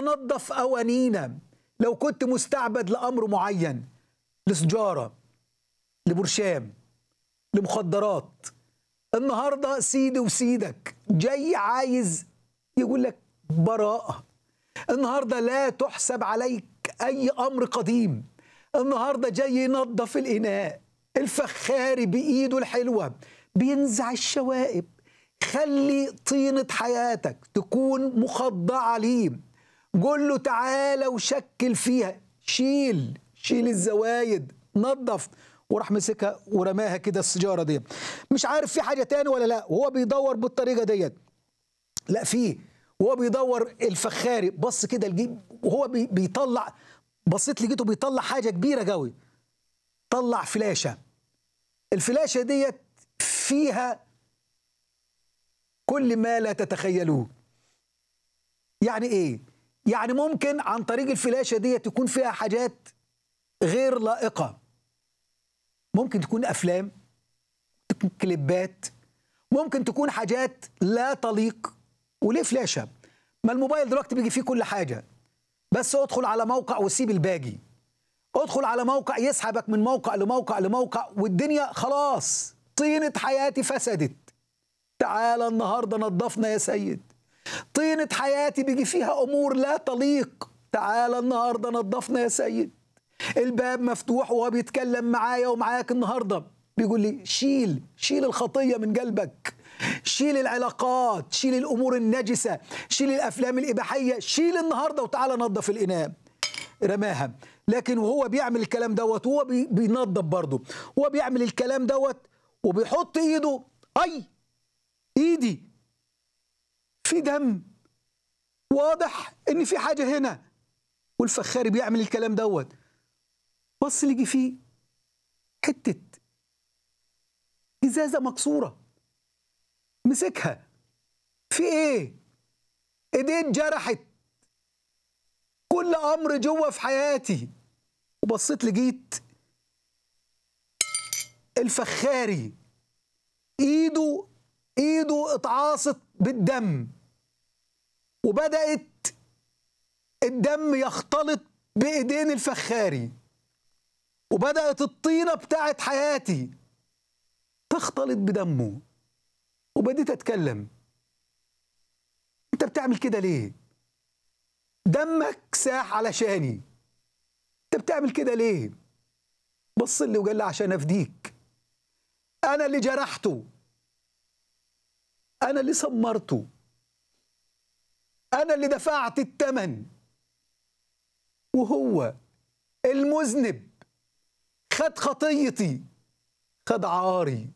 ننظف قوانينا لو كنت مستعبد لامر معين لسجاره لبرشام لمخدرات النهارده سيدي وسيدك جاي عايز يقول لك براءه النهارده لا تحسب عليك اي امر قديم النهارده جاي ينظف الاناء الفخاري بايده الحلوه بينزع الشوائب خلي طينه حياتك تكون مخضعه ليه قول له تعالى وشكل فيها شيل شيل الزوايد نظف وراح مسكها ورماها كده السيجاره دي مش عارف في حاجه تاني ولا لا وهو بيدور بالطريقه ديت لا فيه وهو بيدور الفخاري بص كده الجيب وهو بي بيطلع بصيت لقيته بيطلع حاجه كبيره قوي طلع فلاشه الفلاشه ديت فيها كل ما لا تتخيلوه يعني ايه يعني ممكن عن طريق الفلاشه ديت تكون فيها حاجات غير لائقه ممكن تكون افلام تكون كليبات ممكن تكون حاجات لا تليق وليه فلاشه ما الموبايل دلوقتي بيجي فيه كل حاجه بس ادخل على موقع وسيب الباقي ادخل على موقع يسحبك من موقع لموقع لموقع والدنيا خلاص طينة حياتي فسدت تعالى النهاردة نظفنا يا سيد طينة حياتي بيجي فيها أمور لا تليق تعالى النهاردة نظفنا يا سيد الباب مفتوح وهو بيتكلم معايا ومعاك النهاردة بيقول لي شيل شيل الخطية من قلبك شيل العلاقات شيل الأمور النجسة شيل الأفلام الإباحية شيل النهاردة وتعالى نظف الإناء رماها لكن وهو بيعمل الكلام دوت وهو بي بينظف برضه هو بيعمل الكلام دوت وبيحط ايده اي ايدي في دم واضح ان في حاجه هنا والفخاري بيعمل الكلام دوت بص لقي فيه حته ازازه مكسوره مسكها في ايه ايدين جرحت كل امر جوه في حياتي وبصيت لقيت الفخاري ايده ايده اتعاصت بالدم وبدات الدم يختلط بايدين الفخاري وبدات الطينه بتاعت حياتي تختلط بدمه وبديت اتكلم انت بتعمل كده ليه دمك ساح علشاني انت بتعمل كده ليه بص لي وقال لي عشان افديك انا اللي جرحته انا اللي سمرته انا اللي دفعت الثمن وهو المذنب خد خطيتي خد عاري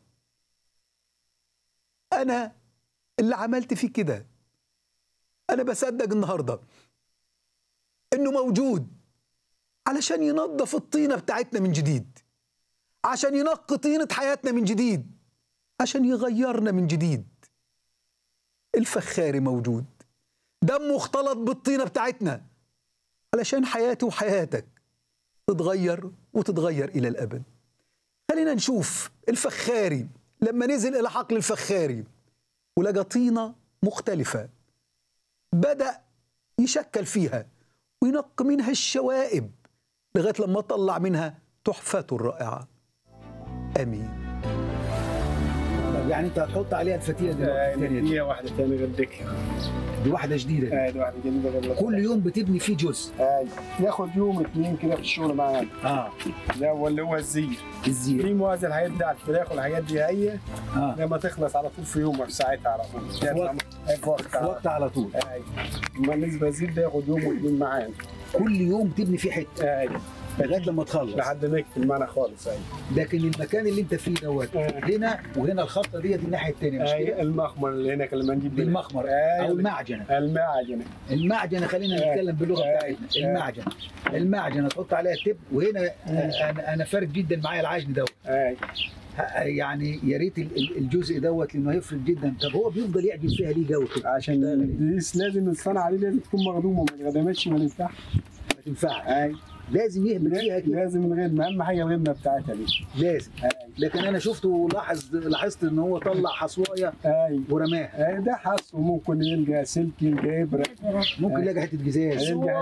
انا اللي عملت فيه كده انا بصدق النهارده انه موجود علشان ينظف الطينه بتاعتنا من جديد عشان ينقي طينه حياتنا من جديد عشان يغيرنا من جديد الفخاري موجود دمه اختلط بالطينه بتاعتنا علشان حياتي وحياتك تتغير وتتغير الى الابد خلينا نشوف الفخاري لما نزل الى حقل الفخاري ولقى طينه مختلفه بدا يشكل فيها وينقي منها الشوائب لغايه لما طلع منها تحفته الرائعه امين يعني انت هتحط عليها الفتيله دي واحده ثانيه غير ديك دي واحده جديده آه دي واحده جديده غير كل يوم بتبني فيه جزء آه ياخد يوم اثنين كده في الشغل معانا اه ده هو اللي هو الزير الزير في موازي الحاجات دي على الفراخ والحاجات دي هي اه لما تخلص على طول في يوم في ساعتها على طول في وقت في وقت في وقت على طول ايوه اما بالنسبه للزير ده ياخد يوم واثنين معانا كل يوم تبني فيه حته ايوه لغايه لما تخلص لحد ما يكفي المعنى خالص ايوه لكن المكان اللي انت فيه دوت آه. هنا وهنا الخطه ديت الناحيه الثانيه مش أيوة كده؟ المخمر اللي هناك لما نجيب دي المخمر أيوة. او المعجنه المعجنه المعجنه خلينا آه. نتكلم باللغه آه. بتاعتنا آه. المعجنه المعجنه تحط عليها التب وهنا آه، انا انا فارق جدا معايا العجن دوت ايوه ه- يعني يا ريت ال- ال- الجزء دوت لانه هيفرق جدا طب هو بيفضل يعجن فيها ليه جو كده عشان دي لازم الصنعه دي لازم تكون مخدومه ما تخدمتش ما ينفعش تنفعش اي لازم يهبط فيها كده لازم الغدمه اهم حاجه الغدمه بتاعتها دي لازم اي لكن انا شفته لاحظ لاحظت ان هو طلع حصوايه اي ورماها اي ده حص وممكن يلقى سلك يلقى ابره ممكن يلاقي حته جزاز يلقى